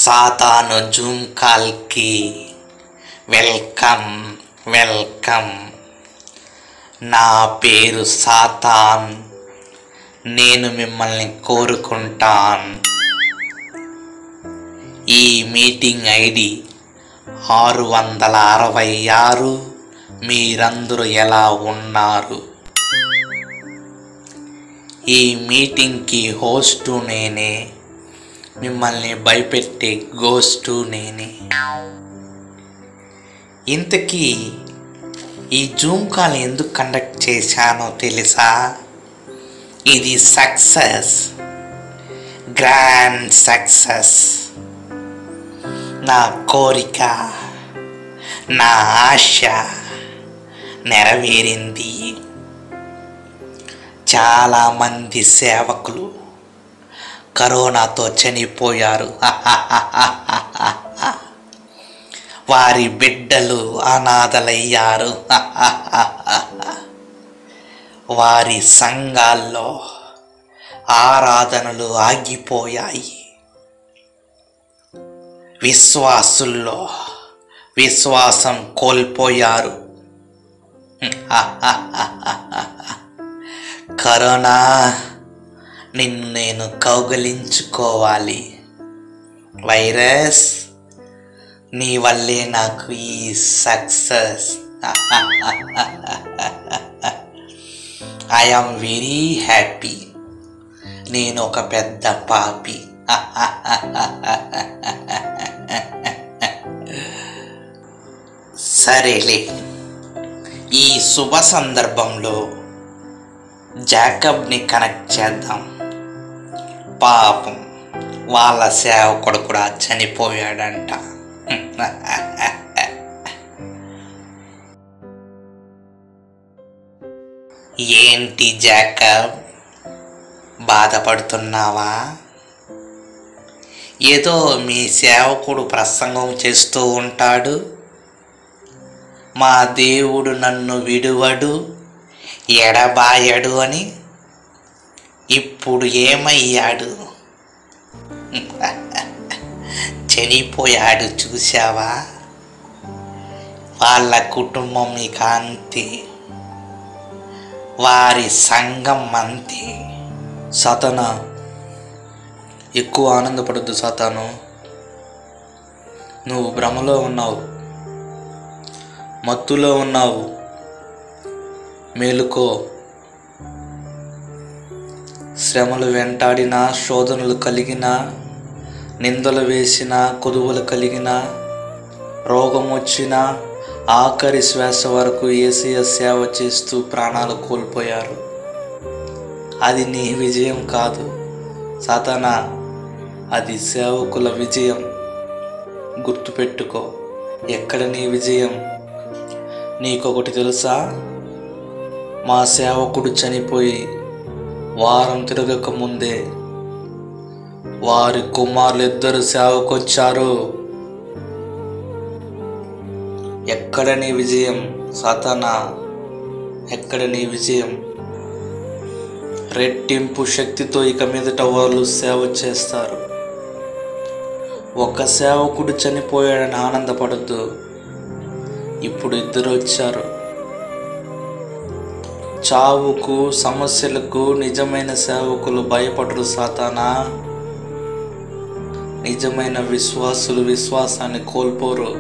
సాతాను Zoom కాల్కి welcome welcome నా పేరు సాతాన్ నేను మిమ్మల్ని కోరుకుంటాన్ ఈ మీటింగ్ ఐడి ఆరు వందల అరవై ఆరు మీరందరూ ఎలా ఉన్నారు ఈ మీటింగ్కి హోస్టు నేనే మిమ్మల్ని భయపెట్టే గోస్టు నేనే ఇంతకీ ఈ జూమ్ కాల్ ఎందుకు కండక్ట్ చేశానో తెలుసా ఇది సక్సెస్ గ్రాండ్ సక్సెస్ నా కోరిక నా ఆశ నెరవేరింది చాలామంది సేవకులు కరోనాతో చనిపోయారు వారి బిడ్డలు అనాథలయ్యారు వారి సంఘాల్లో ఆరాధనలు ఆగిపోయాయి విశ్వాసుల్లో విశ్వాసం కోల్పోయారు కరోనా నిన్ను నేను కౌగలించుకోవాలి వైరస్ నీ వల్లే నాకు ఈ సక్సెస్ ఐఆమ్ వెరీ హ్యాపీ నేను ఒక పెద్ద పాపి సరేలే ఈ శుభ సందర్భంలో జాకబ్ని కనెక్ట్ చేద్దాం పాపం వాళ్ళ సేవకుడు కూడా చనిపోయాడంట ఏంటి జాకబ్ బాధపడుతున్నావా ఏదో మీ సేవకుడు ప్రసంగం చేస్తూ ఉంటాడు మా దేవుడు నన్ను విడువడు ఎడబాయడు అని ఇప్పుడు ఏమయ్యాడు చనిపోయాడు చూసావా వాళ్ళ కుటుంబం ఇక అంతే వారి సంఘం అంతే సాతానా ఎక్కువ ఆనందపడద్దు సాతాను నువ్వు భ్రమలో ఉన్నావు మత్తులో ఉన్నావు మేలుకో శ్రమలు వెంటాడినా శోధనలు కలిగిన నిందలు వేసిన కొదువులు కలిగిన రోగం వచ్చిన ఆఖరి శ్వాస వరకు ఏసీయ సేవ చేస్తూ ప్రాణాలు కోల్పోయారు అది నీ విజయం కాదు సాతానా అది సేవకుల విజయం గుర్తుపెట్టుకో ఎక్కడ నీ విజయం నీకొకటి తెలుసా మా సేవకుడు చనిపోయి వారం తిరగక ముందే వారి కుమారులు ఇద్దరు సేవకొచ్చారు ఎక్కడ నీ విజయం సాతానా ఎక్కడ నీ విజయం రెట్టింపు శక్తితో ఇక మీదట వాళ్ళు సేవ చేస్తారు ఒక సేవకుడు చనిపోయాడని ఆనందపడద్దు ఇప్పుడు ఇద్దరు వచ్చారు చావుకు సమస్యలకు నిజమైన సేవకులు భయపడరు సాతానా నిజమైన విశ్వాసులు విశ్వాసాన్ని కోల్పోరు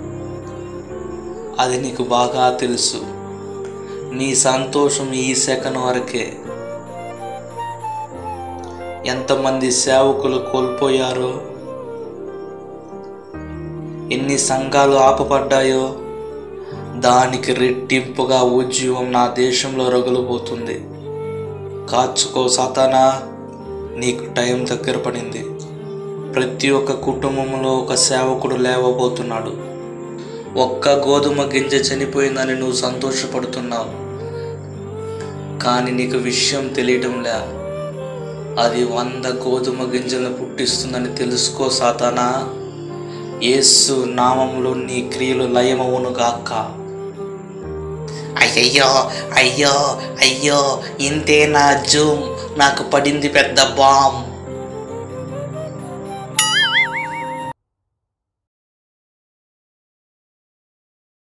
అది నీకు బాగా తెలుసు నీ సంతోషం ఈ సెకండ్ వరకే ఎంతమంది సేవకులు కోల్పోయారో ఎన్ని సంఘాలు ఆపబడ్డాయో దానికి రెట్టింపుగా ఉద్యమం నా దేశంలో రగులుపోతుంది కాచుకో సాతానా నీకు టైం దగ్గర పడింది ప్రతి ఒక్క కుటుంబంలో ఒక సేవకుడు లేవబోతున్నాడు ఒక్క గోధుమ గింజ చనిపోయిందని నువ్వు సంతోషపడుతున్నావు కానీ నీకు విషయం తెలియటంలే అది వంద గోధుమ గింజలను పుట్టిస్తుందని తెలుసుకో సాతానా యేసు నామంలో నీ క్రియలు లయమవును గాక అయ్యయ్యో అయ్యో అయ్యో ఇంతే నా జూమ్ నాకు పడింది పెద్ద బాంబ్